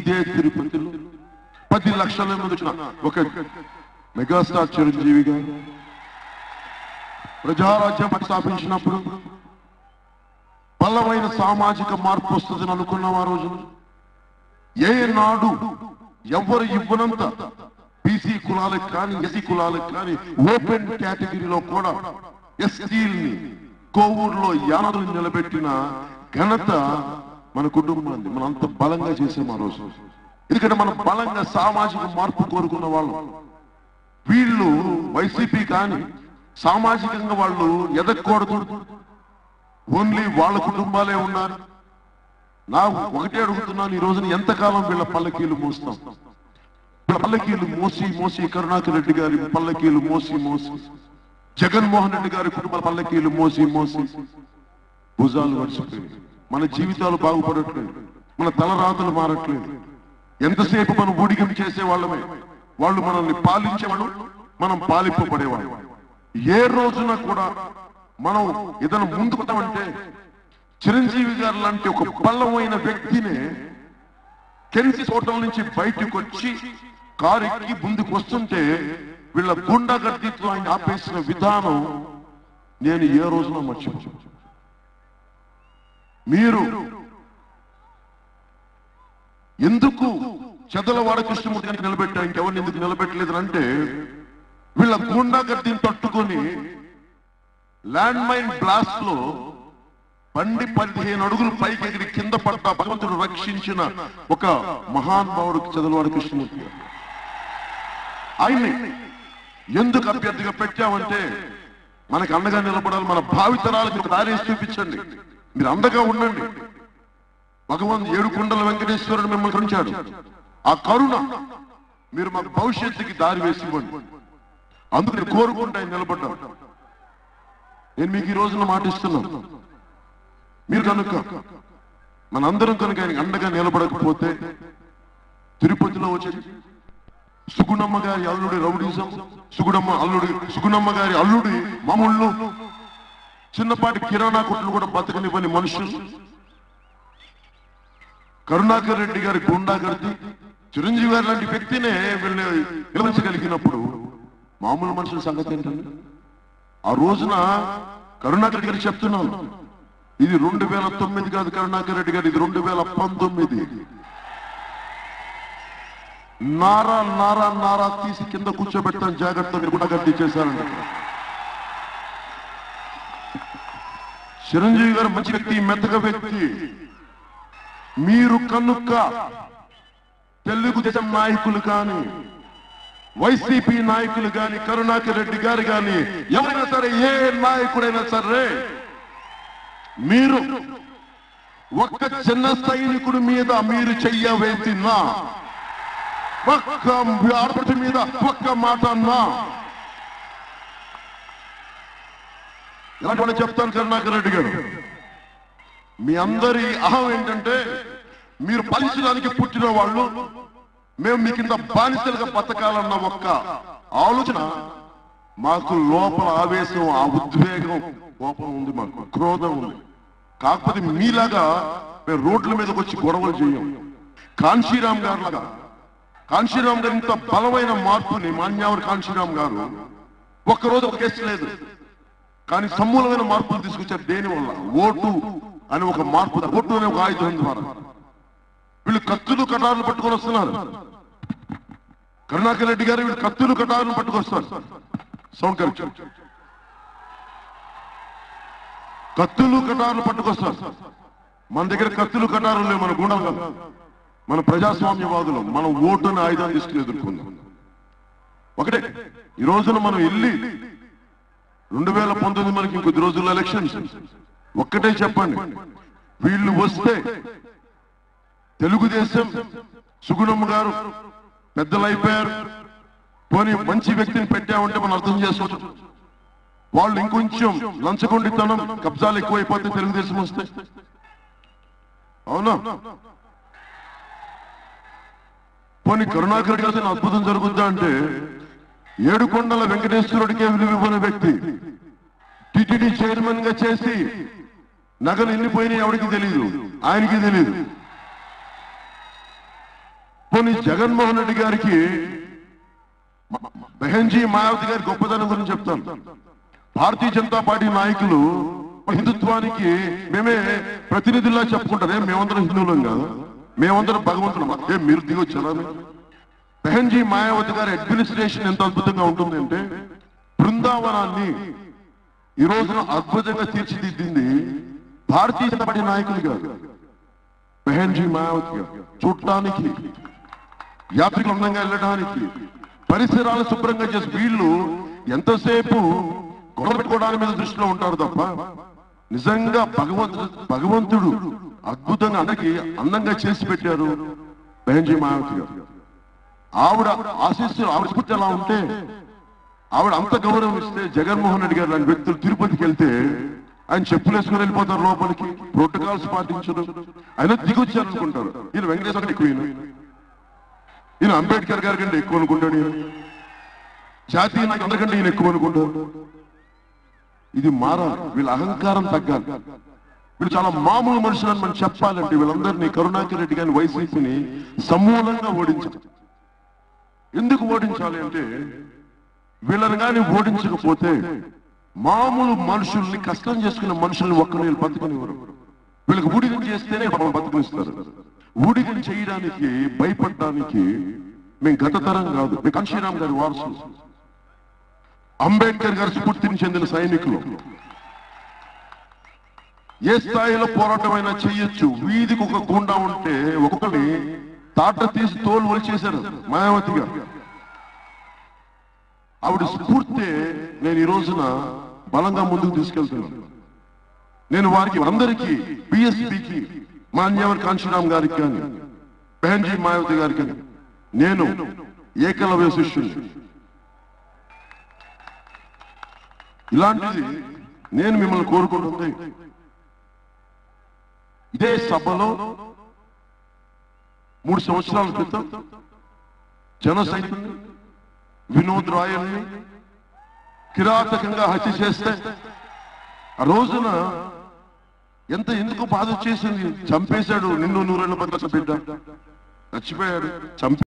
ఇదే తిరుపతిలో పది లక్షల మంది వచ్చిన ఒక మెగాస్టార్ చిరంజీవి గారు ప్రజారాజ్యం స్థాపించినప్పుడు బలమైన సామాజిక మార్పు వస్తుందని అనుకున్నాం ఆ రోజు ఏ నాడు ఎవరు ఇవ్వనంత బీసీ కులాలకు కానీ ఎస్సీ కులాలకు కానీ ఓపెన్ కేటగిరీలో కూడా ఎస్టీల్ని కోవూరులో యానదులు నిలబెట్టిన ఘనత మన కుటుంబాన్ని మనం అంత బలంగా చేసాం ఆ రోజు ఎందుకంటే మనం బలంగా సామాజిక మార్పు కోరుకున్న వాళ్ళం వీళ్ళు వైసీపీ కానీ సామాజికంగా వాళ్ళు ఎదగకూడదు ఓన్లీ వాళ్ళ కుటుంబాలే ఉన్నారు నా ఒకటే అడుగుతున్నాను ఈ రోజున ఎంతకాలం వీళ్ళ పల్లకీలు మోస్తాం వీళ్ళ పల్లకీలు మోసి మోసి కరుణాకర్ రెడ్డి గారి పల్లకీలు మోసి మోసి జగన్మోహన్ రెడ్డి గారి కుటుంబ పల్లకీలు మోసి మోసి భుజాలు వడిచిపోయి మన జీవితాలు బాగుపడట్లేదు మన తలరాతలు మారట్లేదు ఎంతసేపు మనం ఊడిగం చేసే వాళ్ళమే వాళ్ళు మనల్ని పాలించేవాళ్ళు మనం పాలింపబడేవాళ్ళు ఏ రోజున కూడా మనం ఏదైనా ముందుకుతామంటే చిరంజీవి గారు లాంటి ఒక బలమైన వ్యక్తిని కెన్సి హోటల్ నుంచి బయటకు వచ్చి కారు ఎక్కి ముందుకు వస్తుంటే వీళ్ళ గుండాగర్దితో ఆయన ఆపేసిన విధానం నేను ఏ రోజున మర్చిపో మీరు ఎందుకు చెదలవాడ కృష్ణమూర్తి గారికి నిలబెట్టా ఇంకెవరిని ఎందుకు నిలబెట్టలేదు అంటే వీళ్ళ గుండాగర్దిని తట్టుకొని ల్యాండ్ మైన్ బ్లాస్ట్ లో బండి పదిహేను అడుగులు పైకి ఎగిరి కింద పడ్డ భగవంతుడు రక్షించిన ఒక మహానుభావుడు చదలవాడు కృష్ణమూర్తి గారు. ఆయన్ని ఎందుకు అభ్యర్థిగా పెట్టామంటే మనకు అండగా నిలబడాలి మన భావితరాలకు ఒక దారి వేసి చూపించండి మీరు అండగా ఉండండి భగవాన్ ఏడుకొండల వెంకటేశ్వరుడు మిమ్మల్ని కరుణించాడు ఆ కరుణ మీరు మాకు భవిష్యత్తుకి దారి వేసి ఇవ్వండి అందుకు నేను కోరుకుంటా ఆయన నిలబడ్డాను నేను మీకు ఈ రోజున మాటిస్తున్నాను మీరు కనుక మనందరం కనుక ఆయనకి అండగా నిలబడకపోతే తిరుపతిలో వచ్చి సుగుణమ్మ గారి అల్లుడి రౌడీజం సుగుణమ్మ అల్లుడి సుగుణమ్మ గారి అల్లుడి మామూళ్ళు చిన్నపాటి కిరాణా కొట్లు కూడా బతకనివ్వని మనుషులు కరుణాకర్ రెడ్డి గారి గుండాగర్ది చిరంజీవి గారి లాంటి వ్యక్తినే వీళ్ళని నిలవించగలిగినప్పుడు మామూలు మనుషుల సంగతి ఏంటండి ఆ రోజున కరుణాకర్ రెడ్డి గారు చెప్తున్నాను ఇది రెండు వేల తొమ్మిది కాదు కరుణాకర్ రెడ్డి గారు ఇది రెండు వేల పంతొమ్మిది నారా నారా నారా తీసి కింద కూర్చోబెట్టాను జాగ్రత్త మీరు కూడా గట్టి చేశారండి చిరంజీవి గారు మంచి వ్యక్తి మెత్తగ వ్యక్తి మీరు కనుక తెలుగుదేశం నాయకులు కానీ వైసీపీ నాయకులు కానీ కరుణాకర్ రెడ్డి గారు కానీ ఎవరైనా సరే ఏ నాయకుడైనా సరే మీరు ఒక్క చిన్న సైనికుడి మీద మీరు చెయ్య వేసినా ఒక్క ఆడపడి మీద ఒక్క మాట అన్నా ఎలాంటి వాళ్ళు చెప్తాను కరుణాకర్ రెడ్డి గారు మీ అందరి అహం ఏంటంటే మీరు పాలించడానికి పుట్టిన వాళ్ళు మేము మీ కింద బానిసలుగా బతకాలన్న ఒక్క ఆలోచన మాకు లోపల ఆవేశం ఆ ఉద్వేగం కోపం ఉంది మాకు క్రోధం ఉంది కాకపోతే మీలాగా మేము రోడ్ల మీదకి వచ్చి గొడవలు చేయం కాంశీరామ్ గారు లాగా కాంశీరామ్ గారు ఇంత బలమైన మార్పుని మాన్యావరి కాంశీరామ్ గారు ఒక్కరోజు ఒక కేసు లేదు కానీ సమూలమైన మార్పులు తీసుకొచ్చారు దేని వల్ల ఓటు అని ఒక మార్పు ఓటు అనే ఒక ఆయుధం ద్వారా వీళ్ళు కత్తులు కటారులు పట్టుకొని వస్తున్నారు కరుణాకర్ రెడ్డి గారు వీళ్ళు కత్తులు కటారులు పట్టుకొస్తారు సౌండ్ కరెక్ట్ కత్తులు కటారులు పట్టుకొస్తారు మన దగ్గర కత్తులు కటారులు లేవు మన గుండాలు కాదు. మన ప్రజాస్వామ్యవాదులు మనం ఓటుని ఆయుధాన్ని తీసుకుని ఎదుర్కొందాం ఒకటే ఈ రోజున మనం వెళ్ళి రెండు వేల పంతొమ్మిది మనకి ఇంకొద్ది రోజుల్లో ఎలక్షన్స్ ఒక్కటే చెప్పండి వీళ్ళు వస్తే తెలుగుదేశం సుగుణమ్మ గారు పెద్దలు అయిపోయారు పోనీ మంచి వ్యక్తిని పెట్టామంటే మనం అర్థం చేసుకోవచ్చు వాళ్ళు ఇంకొంచెం లంచగొండితనం కబ్జాలు ఎక్కువైపోతే తెలుగుదేశం వస్తే అవునా పోనీ కరుణాకర్ గారి అద్భుతం జరుగుద్దా అంటే ఏడుకొండల వెంకటేశ్వరుడికే విలువ ఇవ్వని వ్యక్తి టిటిడి చైర్మన్ గా చేసి నగలు ఎన్ని పోయినాయి ఎవరికి తెలియదు ఆయనకి తెలియదు పోనీ జగన్మోహన్ రెడ్డి గారికి మ- బెహన్జీ మాయావతి గారి గొప్పదనం గురించి చెప్తాను భారతీయ జనతా పార్టీ నాయకులు హిందుత్వానికి మేమే ప్రతినిధుల్లా చెప్పుకుంటారే మేమందరం హిందువులం కాదు మేమందరం భగవంతులం ఏ మీరు దిగొచ్చారా బెహన్జీ మాయావతి గారి అడ్మినిస్ట్రేషన్ ఎంత అద్భుతంగా ఉంటుందంటే బృందావనాన్ని ఈ రోజున అద్భుతంగా తీర్చిదిద్దింది భారతీయ జనతా పార్టీ నాయకులు కాదు బెహన్జీ మాయావతి గారు చూడటానికి యాత్రికులు అందంగా వెళ్ళడానికి పరిసరాలు శుభ్రంగా చేసి వీళ్ళు ఎంతసేపు గొడవ పెట్టుకోవడానికి మీద దృష్టిలో ఉంటారు తప్ప నిజంగా భగవంతుడు భగవంతుడు అద్భుతంగా అందరికి అందంగా చేసి పెట్టారు బెహన్జీ మాయావతి గారు ఆవిడ ఆశీస్సులు ఆవిడ స్ఫూర్తి ఎలా ఉంటే ఆవిడ అంత గౌరవం ఇస్తే జగన్మోహన్ రెడ్డి గారు లాంటి వ్యక్తులు తిరుపతికి వెళ్తే ఆయన చెప్పులు వేసుకుని వెళ్ళిపోతారు లోపలికి ప్రోటోకాల్స్ పాటించరు ఆయన దిగొచ్చారు అనుకుంటారు ఈయన వెంకటేశ్వర ఎక్కువ ఈయన. ఈయన అంబేద్కర్ గారి కంటే ఎక్కువ అనుకుంటాడు ఈయన జాతీయ నాకు అందరికంటే ఈయన ఎక్కువ అనుకుంటాడు ఇది మారాలి వీళ్ళ అహంకారం తగ్గాలి వీళ్ళు చాలా మామూలు మనుషులని మనం చెప్పాలంటే వీళ్ళందరినీ కరుణాకర్ రెడ్డి గారిని వైసీపీని సమూలంగా ఓడించాలి ఎందుకు ఓడించాలి అంటే వీళ్ళని కానీ ఓడించకపోతే మామూలు మనుషుల్ని కష్టం చేసుకునే మనుషుల్ని ఒక్కరు వీళ్ళు బతుకునివ్వరు వీళ్ళకి ఊడిగం చేస్తేనే పాపం బతుకునిస్తారు ఊడిగం చేయడానికి భయపడడానికి మేము గత తరం కాదు మేము కాంశీరామ్ గారి వారసులు అంబేద్కర్ గారి స్ఫూర్తిని చెందిన సైనికులు ఏ స్థాయిలో పోరాటమైనా చెయ్యొచ్చు వీధికి ఒక గుండా ఉంటే ఒక్కొక్కరిని తాట తీసి తోలు వలిచేశారు మాయావతి గారు ఆవిడ స్ఫూర్తి నేను ఈ రోజున బలంగా ముందుకు తీసుకెళ్తున్నాను నేను వారికి అందరికీ బిఎస్పికి మాన్యవర్ కాంశీరామ్ గారికి కానీ బెహన్జీ మాయావతి గారికి కానీ నేను ఏకలవ్య శిష్యుని ఇలాంటిది నేను మిమ్మల్ని కోరుకుంటుంది ఇదే సభలో మూడు సంవత్సరాల క్రితం జన సైనికుల్ని వినోద్ రాయల్ని కిరాతకంగా హత్య చేస్తే ఆ రోజున ఎంత ఎందుకు బాధ చేసింది చంపేశాడు నిన్ను నూరేళ్ళ పద్ధతి బిడ్డ చచ్చిపోయాడు చంపి